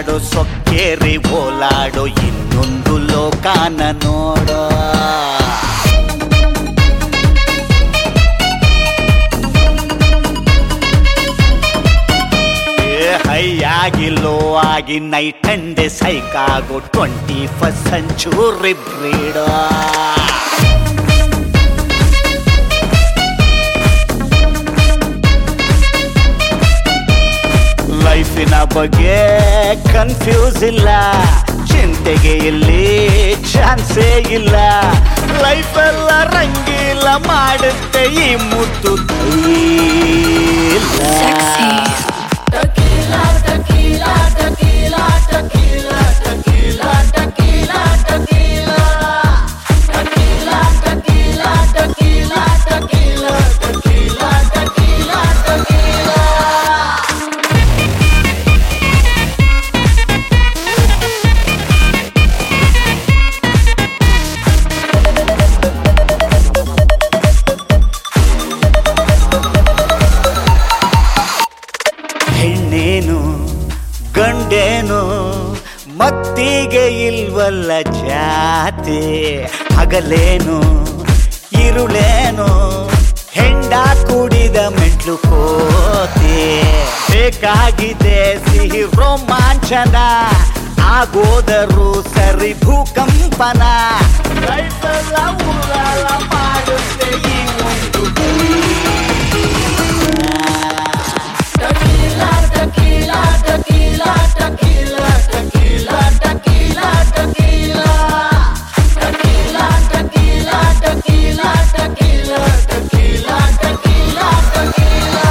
ತೇಲಾಡೋ ಸೊಕ್ಕೇರಿ ಓಲಾಡೋ ಇನ್ನೊಂದು ಲೋಕಾನ ನೋಡೋ ಏ ಹೈ ಆಗಿ ಲೋ ಆಗಿ ನೈಟ್ ಅಂಡ್ ಡೇ ಸೈಕಾಗೋ ಟ್ವೆಂಟಿ ಫಸ್ಟ್ ಸೆಂಚುರಿ ಬ್ರೀಡೋ ಲೈಫಿನ ಬಗ್ಗೆ ಕನ್ಫ್ಯೂಸ್ ಇಲ್ಲ ಚಿಂತೆಗೆ ಇಲ್ಲಿ ಚಾನ್ಸೇ ಇಲ್ಲ ಲೈಫ್ ಎಲ್ಲ ರಂಗಿಲ್ಲ ಮಾಡುತ್ತೆ ಈ ಮುದ್ದು ಇಲ್ಲ Sexy. Tequila, tequila, tequila, tequila, tequila, tequila, tequila. Tequila, tequila, tequila, tequila, tequila, tequila, tequila. ಹೆಣ್ಣೇನು ಗಂಡೇನು ಮತ್ತಿಗೆ ಇಲ್ವಲ್ಲ ಜಾತಿ ಹಗಲೇನು ಇರುಳೇನು ಹೆಂಡ ಕುಡಿದ ಮೆಟ್ಲು ಕೋತಿ ಬೇಕಾಗಿದೆ ಸಿಹಿ ರೋಮಾಂಚನ ಆಗೋದರು ಸರಿ ಭೂಕಂಪನ ಲೈಫೆಲ್ಲ ಉರುಳಾಳ ಮಾಡುತ್ತೆ ಈ ಒಂದು Tequila, tequila, tequila, tequila, tequila, tequila, tequila. Tequila, tequila, tequila, tequila, tequila, tequila, tequila.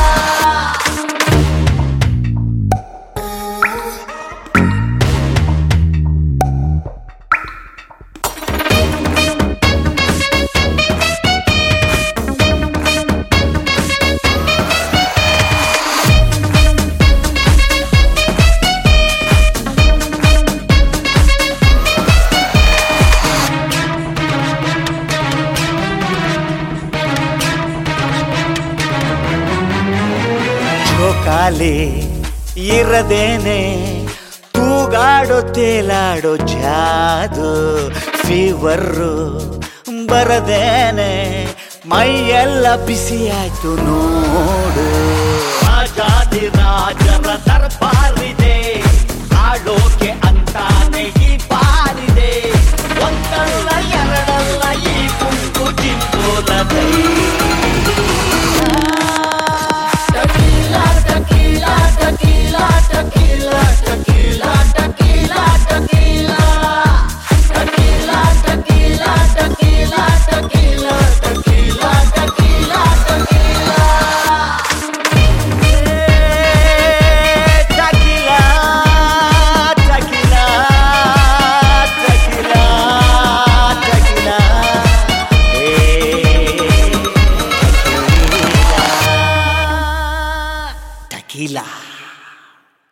ಜೋಕಾಲಿ ಇರದೇನೆ ತೂಗಾಡೋ ತೇಲಾಡೋ ಜಾದು ಫೀವರು ಬರದೇನೆ ಮೈಯೆಲ್ಲ ಬಿಸಿ ಆಯ್ತು ನೋಡು ರಾಜಾದಿ ರಾಜರ ದರ್ಬಾರ